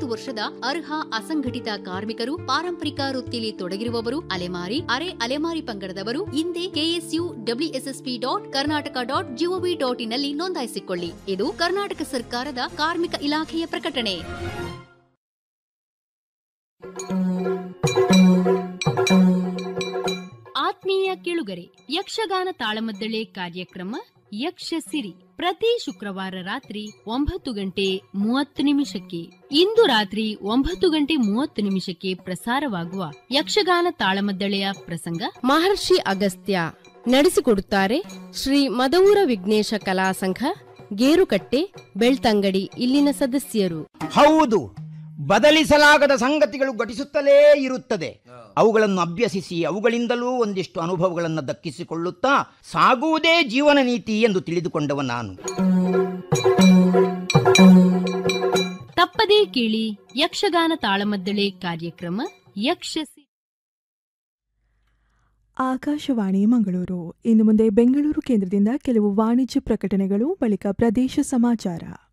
ನಲವತ್ತು ವರ್ಷದ ಅರ್ಹ ಅಸಂಘಟಿತ ಕಾರ್ಮಿಕರು ಪಾರಂಪರಿಕ ವೃತ್ತಿಯಲ್ಲಿ ತೊಡಗಿರುವವರು ಅಲೆಮಾರಿ ಅರೆ ಅಲೆಮಾರಿ ಪಂಗಡದವರು ಹಿಂದೆ KSU WSSP dot Karnataka dot GOV dot ಇನ್ನಲ್ಲಿ ನೋಂದಾಯಿಸಿಕೊಳ್ಳಿ ಇದು ಕರ್ನಾಟಕ ಸರ್ಕಾರದ ಕಾರ್ಮಿಕ ಇಲಾಖೆಯ ಪ್ರಕಟಣೆ ಆತ್ಮೀಯ ಕೇಳುಗರೆ ಯಕ್ಷಗಾನ ತಾಳಮದ್ದಳೆ ಕಾರ್ಯಕ್ರಮ ಯಕ್ಷ ಸಿರಿ ಪ್ರತಿ ಶುಕ್ರವಾರ ರಾತ್ರಿ ಒಂಬತ್ತು ಗಂಟೆ ಮೂವತ್ತು ನಿಮಿಷಕ್ಕೆ ಇಂದು ರಾತ್ರಿ ಒಂಬತ್ತು ಗಂಟೆ ಮೂವತ್ತು ನಿಮಿಷಕ್ಕೆ ಪ್ರಸಾರವಾಗುವ ಯಕ್ಷಗಾನ ತಾಳಮದ್ದಳೆಯ ಪ್ರಸಂಗ ಮಹರ್ಷಿ ಅಗಸ್ತ್ಯ ನಡೆಸಿಕೊಡುತ್ತಾರೆ ಶ್ರೀ ಮದವೂರ ವಿಘ್ನೇಶ ಕಲಾ ಸಂಘ ಗೇರುಕಟ್ಟೆ ಬೆಳ್ತಂಗಡಿ ಇಲ್ಲಿನ ಸದಸ್ಯರು ಹೌದು ಬದಲಿಸಲಾಗದ ಸಂಗತಿಗಳು ಘಟಿಸುತ್ತಲೇ ಇರುತ್ತದೆ ಅವುಗಳನ್ನು ಅಭ್ಯಸಿಸಿ ಅವುಗಳಿಂದಲೂ ಒಂದಿಷ್ಟು ಅನುಭವಗಳನ್ನು ದಕ್ಕಿಸಿಕೊಳ್ಳುತ್ತಾ ಸಾಗುವುದೇ ಜೀವನ ನೀತಿ ಎಂದು ತಿಳಿದುಕೊಂಡವ ನಾನು ತಪ್ಪದೇ ಕೇಳಿ ಯಕ್ಷಗಾನ ತಾಳಮದ್ದಳೆ ಕಾರ್ಯಕ್ರಮ ಯಕ್ಷ ಸಿರಿ ಆಕಾಶವಾಣಿ ಮಂಗಳೂರು ಇನ್ನು ಮುಂದೆ ಬೆಂಗಳೂರು ಕೇಂದ್ರದಿಂದ ಕೆಲವು ವಾಣಿಜ್ಯ ಪ್ರಕಟಣೆಗಳು ಬಳಿಕ ಪ್ರದೇಶ ಸಮಾಚಾರ